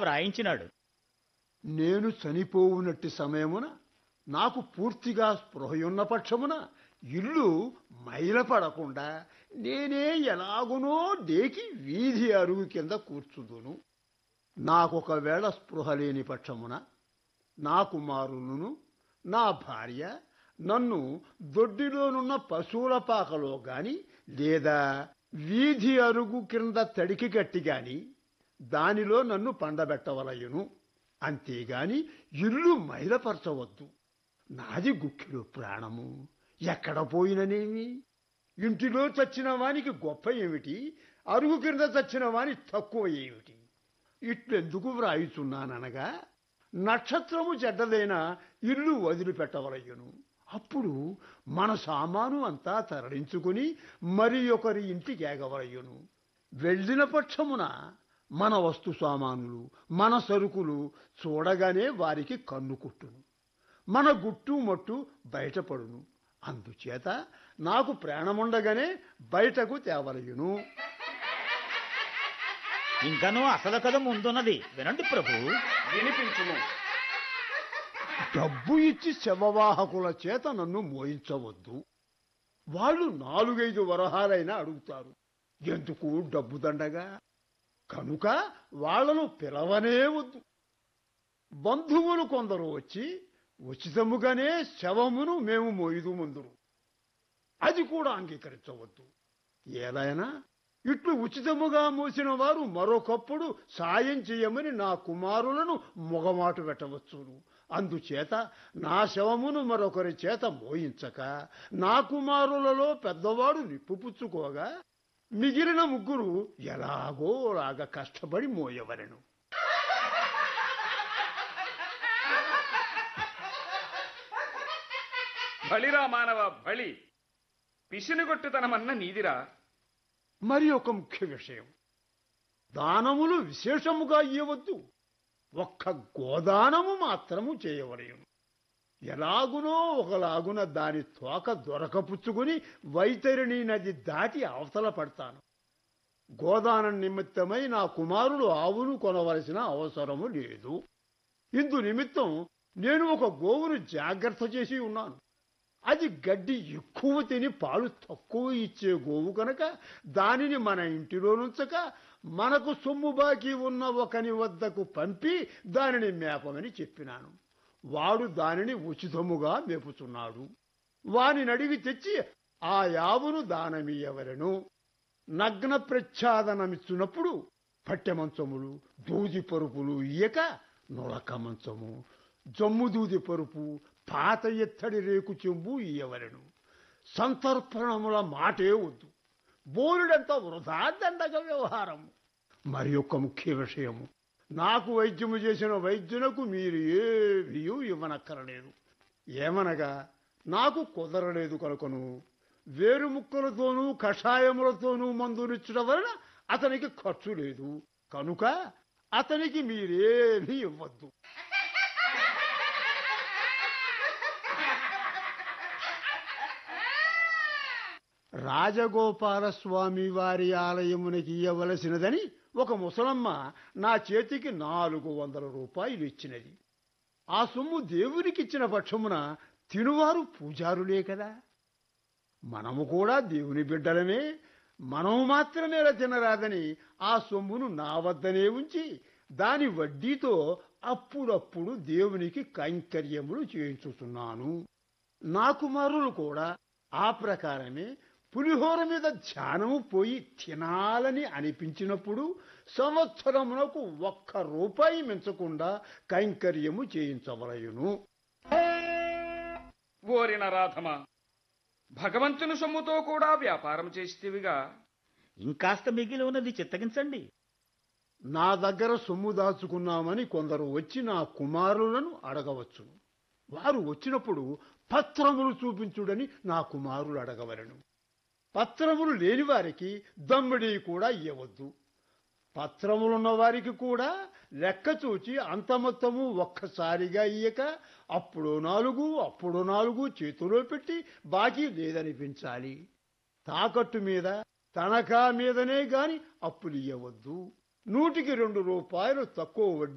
వ్రాయించినాడు నేను చనిపోవునట్టి సమయమున నాకు పూర్తిగా స్పృహయున్న పక్షమున ఇల్లు మైలపడకుండా నేనే ఎలాగునో డేకి వీధి అరుగు కింద కూర్చుదును నాకొకవేళ స్పృహ లేని పక్షమున నా కుమారులను నా భార్య నన్ను దొడ్డిలోనున్న పశువుల పాకలో గాని లేదా వీధి అరుగు కింద తడికి గట్టి గాని దానిలో నన్ను పండబెట్టవలయును అంతేగాని ఇల్లు మైలపరచవద్దు నాది గుక్కిలో ప్రాణము ఎక్కడ పోయిననేమి ఇంటిలో చచ్చిన వానికి గొప్ప ఏమిటి అరుగు కింద చచ్చిన వాని తక్కువ ఏమిటి ఇట్లెందుకు వ్రాయుచున్నాననగా నక్షత్రము చెడ్డదైన ఇల్లు వదిలిపెట్టవలయ్యను అప్పుడు మన సామాను అంతా తరలించుకుని మరి ఒకరి ఇంటికి ఏగవలయ్యను వెళ్ళిన పక్షమున మన వస్తు సామానులు మన సరుకులు చూడగానే వారికి కన్ను కుట్టును మన గుట్టు మట్టు బయటపడును అందుచేత నాకు ప్రాణముండగానే బయటకు తేవలయును ఇంకనూ అసలు కథ ముందున్నది వినండి ప్రభు వినిపించుము డబ్బు ఇచ్చి శవవాహకుల చేత నన్ను మోయించవద్దు వాళ్ళు నాలుగైదు వరహాలైనా అడుగుతారు ఎందుకు డబ్బు దండగా కనుక వాళ్లను పిలవనే వద్దు బంధువులు కొందరు వచ్చి ఉచితముగానే శవమును మేము మోయుదు ముందురు అది కూడా అంగీకరించవద్దు ఏదైనా ఇట్లు ఉచితముగా మోసిన వారు మరొకప్పుడు సాయం చేయమని నా కుమారులను మొగమాటు పెట్టవచ్చును అందుచేత నా శవమును మరొకరి చేత మోయించక నా కుమారులలో పెద్దవాడు నిప్పుపుచ్చుకోగా మిగిలిన ముగ్గురు ఎలాగోలాగా కష్టపడి మోయవలెను బలిరా మానవ బలి పిసినుగొట్టుతనమన్న నీదిరా మరి ఒక ముఖ్య విషయం దానములు విశేషముగా ఇవ్వవద్దు ఒక్క గోదానము మాత్రము చేయవలయను ఎలాగునో ఒకలాగున దాని తోక దొరకపుచ్చుకుని వైతరిణి నది దాటి అవతల పడతాను గోదానం నిమిత్తమై నా కుమారుడు ఆవును కొనవలసిన అవసరము లేదు ఇందు నిమిత్తం నేను ఒక గోవును జాగ్రత్త చేసి ఉన్నాను అది గడ్డి ఎక్కువ తిని పాలు తక్కువ ఇచ్చే గోవు కనుక దానిని మన ఇంటిలో నుంచక మనకు సొమ్ము బాకీ ఉన్న ఒకని వద్దకు పంపి దానిని మేపమని చెప్పినాను వాడు దానిని ఉచితముగా మేపుచున్నాడు వానిని అడిగి తెచ్చి ఆ యావును దానమీయవలను నగ్న ప్రచ్ఛాదనమిచ్చినప్పుడు పట్టె మంచములు దూది పరుపులు ఇయ్యక నొలక మంచము జమ్ము దూది పరుపు పాత ఎత్తడి రేకు చెంబు ఇయ్యవలను సంతర్పణముల మాటే వద్దు బోలుడంత వృధా దండగ వ్యవహారం మరి యొక్క ముఖ్య విషయము నాకు వైద్యము చేసిన వైద్యునకు మీరు ఏమీ ఇవ్వనక్కరలేదు ఏమనగా నాకు కుదరలేదు కనుకను వేరు ముక్కలతోనూ కషాయములతోనూ మందునిచ్చడం వలన అతనికి ఖర్చు లేదు కనుక అతనికి మీరేమీ ఇవ్వద్దు రాజగోపాలస్వామి వారి ఆలయమునకి ఇయ్యవలసినదని ఒక ముసలమ్మ నా చేతికి నాలుగు వందల రూపాయలు ఇచ్చినది ఆ సొమ్ము దేవునికిచ్చిన పక్షమున తినువారు పూజారులే కదా మనము కూడా దేవుని బిడ్డలమే మనము మాత్రమే తినరాదని ఆ సొమ్మును నా వద్దనే ఉంచి దాని వడ్డీతో అప్పుడప్పుడు దేవునికి కైంకర్యములు చేయించుతున్నాను నా కుమారులు కూడా ఆ ప్రకారమే పులిహోర మీద ధ్యానము పోయి తినాలని అనిపించినప్పుడు సంవత్సరమునకు ఒక్క రూపాయి మించకుండా కైంకర్యము చేయించవలయును ఓరిన రాధమా భగవంతుని సొమ్ముతో కూడా వ్యాపారం చేస్తేవిగా ఇంకాస్త మిగిలి ఉన్నది చిత్తగించండి నా దగ్గర సొమ్ము దాచుకున్నామని కొందరు వచ్చి నా కుమారులను అడగవచ్చును వారు వచ్చినప్పుడు పత్రములు చూపించుడని నా కుమారులు అడగవలను పత్రములు లేని వారికి దమ్మిడి కూడా ఇవ్వవద్దు పత్రములున్న వారికి కూడా లెక్క చూచి అంత మొత్తము ఒక్కసారిగా ఇయ్యక అప్పుడు నాలుగు అప్పుడు నాలుగు చేతిలో పెట్టి బాకీ లేదనిపించాలి తాకట్టు మీద తనఖా మీదనే గాని అప్పులు ఇయ్యవద్దు నూటికి రెండు రూపాయలు తక్కువ వడ్డీ